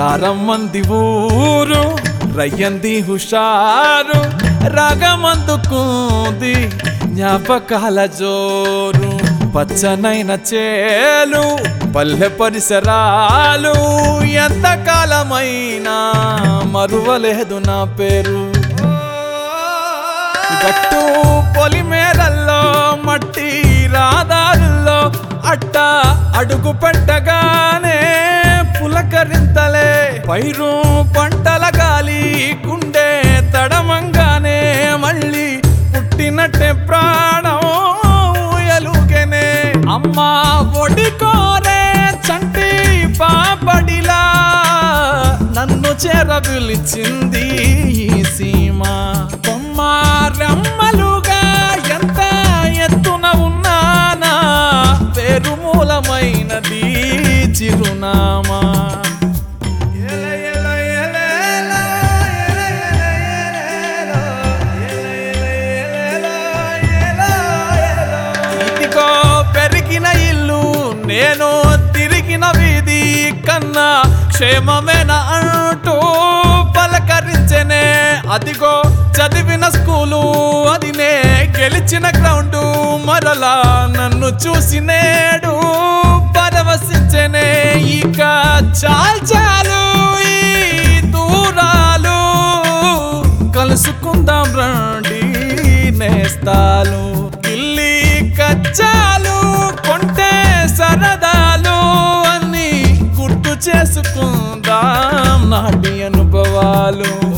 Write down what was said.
రారమ్మంది ఊరు రయ్యంది హుషారు రాగమందుకుంది జ్ఞాపకాల జోరు పచ్చనైన చేలు పల్లె పరిసరాలు ఎంత కాలమైనా మరువలేదు నా పేరు గట్టు పొలిమేరల్లో మట్టి రాదారుల్లో అట్ట అడుగు పెట్టగానే పులకరింతలే పైరు పంటల గాలి గుండె తడమంగానే మళ్ళీ పుట్టినట్టే ప్రాణం ఎలుగనే అమ్మా ఒడి కోరే చంటి పాపడిలా నన్ను చేర పిలిచింది ఈ సీమ కొమ్మ రెమ్మలుగా ఎంత ఎత్తున ఉన్నానా పేరు మూలమైనది చిరునామా ఎల ఎల ఎల ఎల, ఎల ఎల ఎల ఎల, ఎల ఎల ఎల. ఇదిగో పెరిగిన ఇల్లు నేను తిరిగిన వీధి కన్నా క్షేమమేన అంటూ పలకరించనే అదిగో చదివిన స్కూలు అది నే గెలిచిన గ్రౌండ్ మరలా నన్ను చూసి నేడు పరవశించనే ఇక చాలు చాలు ఈ దూరాలు కలుసుకుందాం రండి నేస్తాలు ఇల్లి కచ్చాలు కొంటే సరదాలు అని గుర్తు చేసుకుందాం నాటి అనుభవాలు